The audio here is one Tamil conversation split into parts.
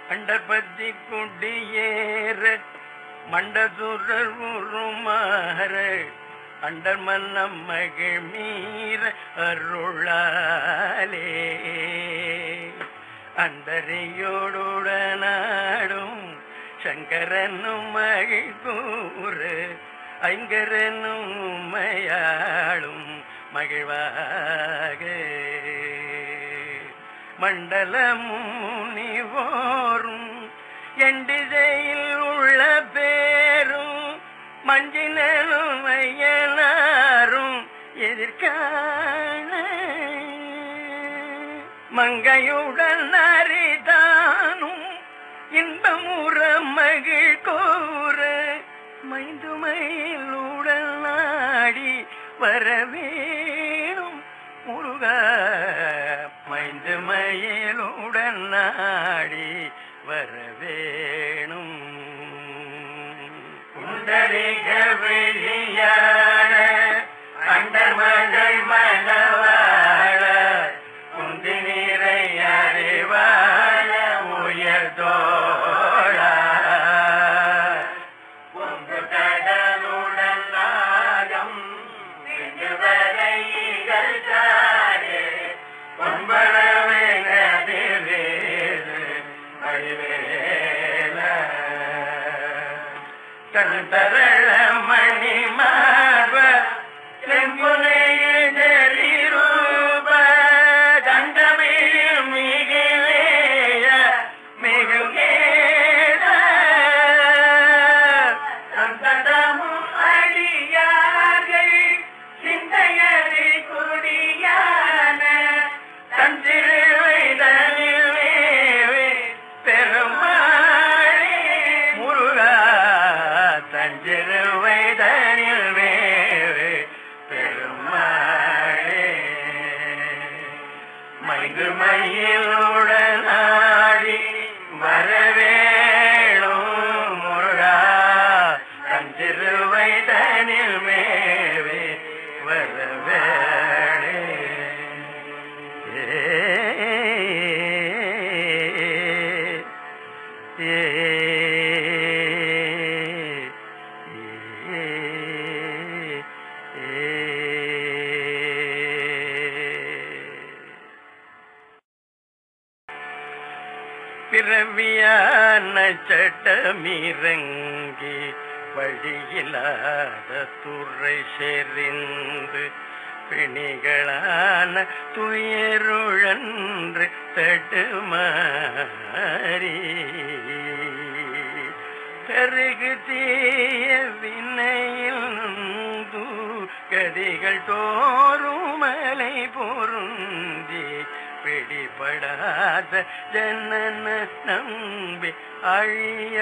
அண்டபத்தி குடியேற மண்டசுரர் உருமாற அண்டர் மன்னம் மகிழ் மீற அருளாலே அந்தரையோடுடனாடும் சங்கரனும் மகிழ் கூற ஐங்கரனும் உமையாளும் மகிழ்வாக மண்டலமும் முனிவோரும் எண்டிசையில் உள்ள பேரும் மஞ்சினலும் ஐயனாரும் எதிர்காண மங்கையுடன் அரிதானும் இன்பமுற மகிழ் கோர மைந்துமையிலுடன் நாடி வரவேணும் முருகா மைந்து மயிலுடன் நாடி வரவேணும் குண்டலிக வெளியான அண்டமகள் மனவாழ குந்தி நீரை அறிவாழ உயர்தோழா பொங்கு கடலுடன் நாகம் இங்கு வரை இகழ்ந்தாரே பொன்பளவை நதிரேறு வடிவேல கண்டரள மணி மார்ப செம்புனையில் நெறிரூப தண்டமிழ் மிகிலேய மிகுகேத சந்ததமும் அடியார்கள் சிந்தையறி குடியான தஞ்சிறுவைதனில் வேவே பெருமாளே முருகா தஞ்சிறுவைதனில் வேவே பெருமாளே மைது மயிலுடன் ஆடி வரவேணும் முருகா தஞ்சிறுவைதனில் மேவே வரவேணே பிறவியான சட்டமிறங்கி வழியில்லாத துறை செறிந்து பிணிகளான துயருழன்று தடுமாறி கருகு தீய வினையில் நொந்து கதிகள் தோறும் மலை பொருந்தி பிடிபடாத ஜனன நம்பி அழிய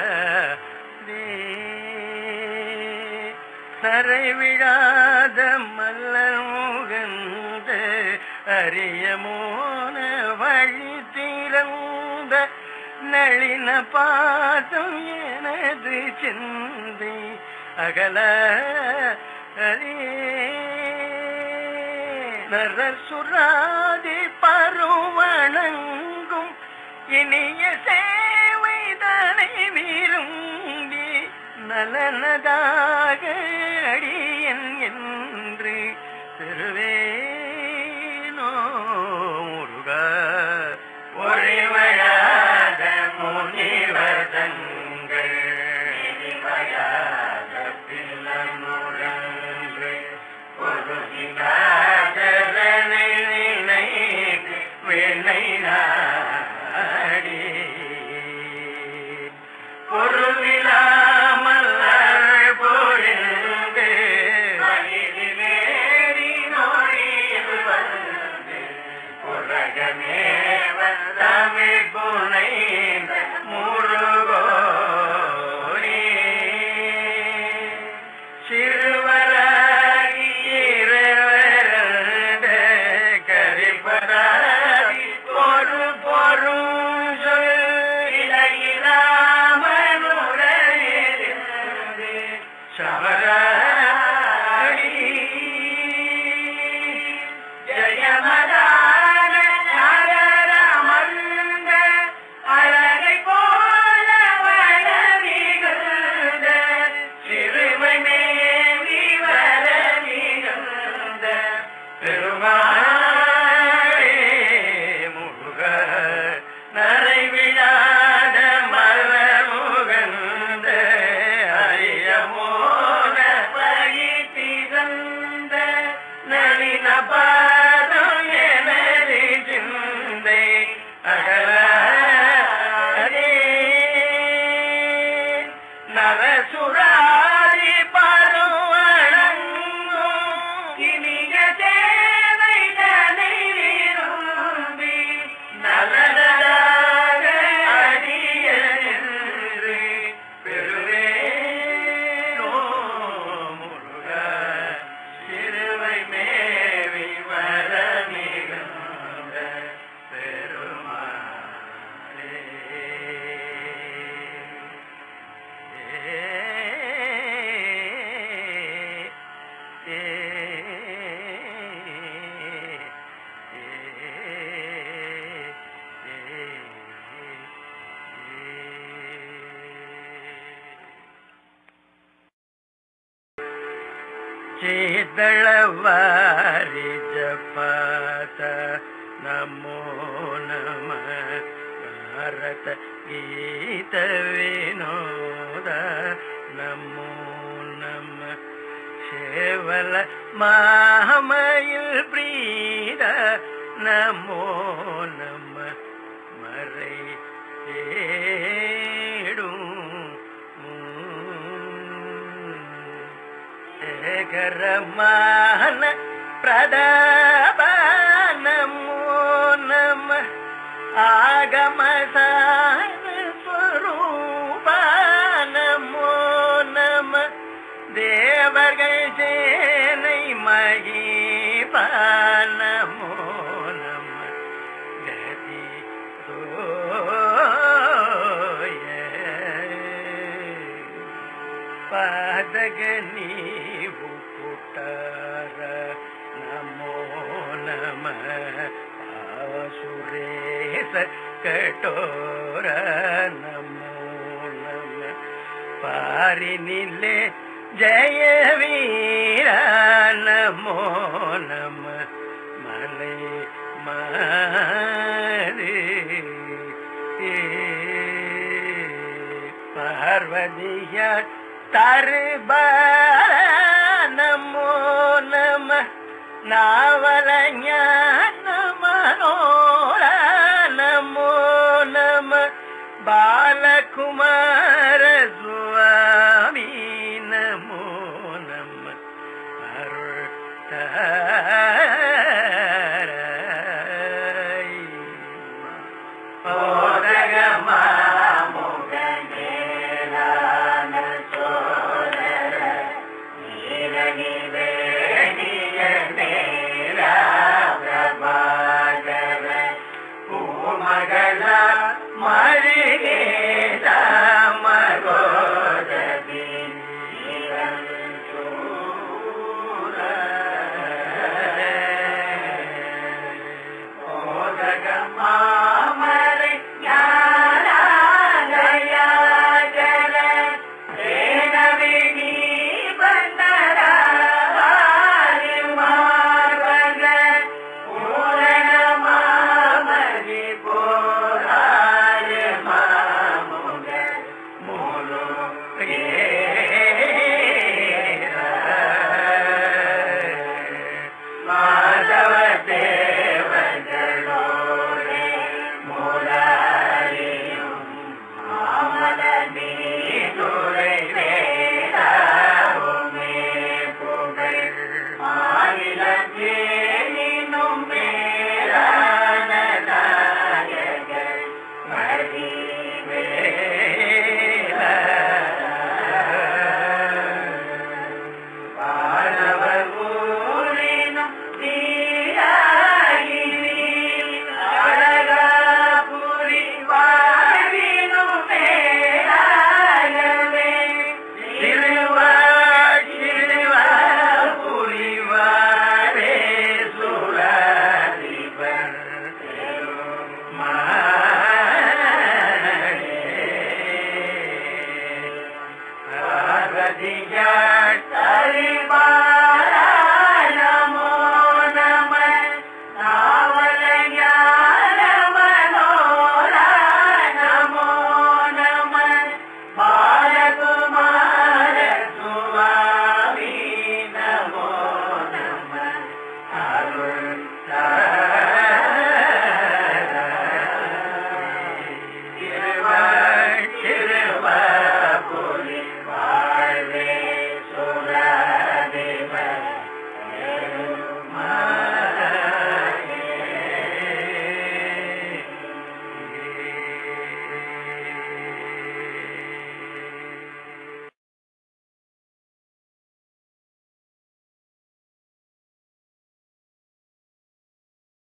தரை விழாத மல்லர் முகந்த அரிய மோன வழி திறந்த நளின பாதம் எனது சிந்தை அகல நரசுராதி பருவணங்கும் இனிய சேவைதனை விரும்பி நலனதாக அடியன் என்று திருவேனோ முருகா ஒளிவழாத முனிவதங்கள் இனிமையாத பிள்ளமுழன்று பொருகினாதரனை நினைத்து வினை நாடி பொருளிலாமல் அருள் பொழிந்து வழியிலேறி நோயில் வந்து உலகமேவ தமிழ் புனை முருகோனே சிறுவராகி இரவரண்ட கரிபராகி பொரு பொரும் சொல் இளையிலாமனுரையிருந்து சபராடி ஜயமதான நகரமர்ந்த शीतळवारि जपात नमो नमः भारत गीत विनोद नमो नमः சேவல மாமயில் பிரீத நமோ நம மறை தேடும் சேகரமான பிரதாப நமோ நம ஆகமசார ஸ்வரூப நமோ நம தேவர்கள் சேனை மகிப நமோ நம கதி தோய ಪಾದಗ ನೀವು ಪುಟ್ಟಾರ ನಮೋ ನಮ ಸುರೇಶ ಕಟೋರ ನಮೋ ನಮ ಪಾರಿನಿಲೆ ಜಯ ವೀರ ನಮೋ ನಮ ಮಲೆ ಮಾರಿ பார்வதிய தருபார நமோ நம நாவல ஞான மனோர நமோ நம பாலகுமார சுவாமி நமோ நம அருள் தாராய். மாதவ தேவர்களோரே மூலாரியும் மாமலனே துறை வேதாவுமே புகழ் மாநிலத்தே இன்னும் மேலான நாயகர் மதி வானவர் ஊரினும் தீராயினி அழகாபுரி வாழினும் மேலாகவே திருவாய் திருவாபுரிவாரே சுராதிபர் மானே பார்வதியா